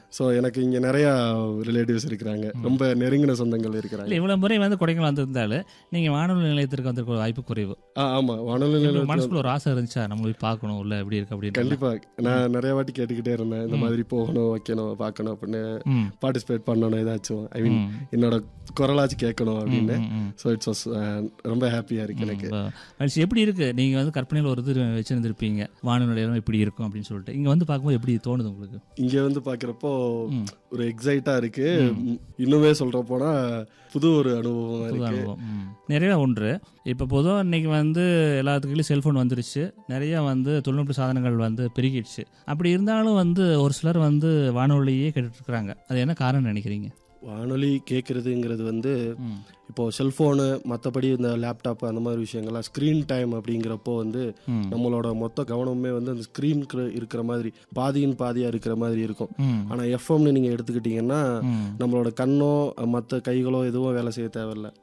So எனக்கு இங்கே நிறையா ரிலேட்டிவ்ஸ் இருக்கிறாங்க ரொம்ப நெருங்கின சொந்தங்கள் இருக்கிறாங்க இல்லை இவ்வளோ முறை வந்து கொடைக்கானல் வந்திருந்தாலும் நீங்கள் வானொலி நிலையத்திற்கு வந்திருக்க வாய்ப்பு குறைவு ஆ ஆமாம் வானொலி இப்ப நிலையத்துல மனசுக்குள்ள ஒரு ஆசை இருந்துச்சா நம்ம போய் பார்க்கணும் உள்ள எப்படி இருக்கு அப்படின்னு கண்டிப்பா நான் நிறைய வாட்டி கேட்டுக்கிட்டே இருந்தேன் இந்த மாதிரி போகணும் வைக்கணும் பார்க்கணும் அப்படின்னு ம் பார்ட்டிசிபேட் பண்ணணும் ஏதாச்சும் ஐ மீன் ம். என்னோட குரலாச்சும் கேட்கணும் அப்படின்னு ம், ம். ஸோ இட்ஸ் வாஸ் ரொம்ப ஹாப்பியாக இருக்கு எனக்கு ரொம்ப மகிழ்ச்சி. எப்படி இருக்கு நீங்க வந்து கற்பனையில் ஒரு இது வச்சிருந்திருப்பீங்க வானொலி நிலையம் இப்படி இருக்கும் அப்படின்னு சொல்லிட்டு இங்க வந்து பார்க்கும்போது எப்படி தோணுது உங்களுக்கு இங்கே வந்து பார்க்குறப்போ ம். ஒரு எக்ஸைட்டாக இருக்கு ம், இன்னுமே சொல்கிற போனா புது ஒரு அனுபவமாக புது இருக்கு அனுபவம் ம். நிறைய ஒன்று இப்போ பொதுவாக இன்னைக்கு வந்து எல்லாத்துக்குள்ளேயும் செல்ஃபோன் வந்துருச்சு நிறைய வந்து தொழில்நுட்ப சாதனங்கள் வந்து பெருகிடுச்சு அப்படி இருந்தாலும் வந்து ஒரு சிலர் வந்து வானொலியே கேட்டுட்டு இருக்கிறாங்க அது என்ன காரணம் நினைக்கிறீங்க வானொலி கேட்குறதுங்கிறது வந்து ம். இப்போ செல்ஃபோனு மற்றபடி இந்த லேப்டாப் அந்த மாதிரி விஷயங்கள்லாம் ஸ்க்ரீன் டைம் அப்படிங்கிறப்போ வந்து ம். நம்மளோட மொத்த கவனமுமே வந்து அந்த ஸ்க்ரீனுக்கு இருக்கிற மாதிரி பாதியின் பாதியாக இருக்கிற மாதிரி இருக்கும் ம். ஆனால் எஃப்எம்னு நீங்கள் எடுத்துக்கிட்டிங்கன்னா ம். நம்மளோட கண்ணோ மற்ற கைகளோ எதுவும் வேலை செய்ய தேவையில்ல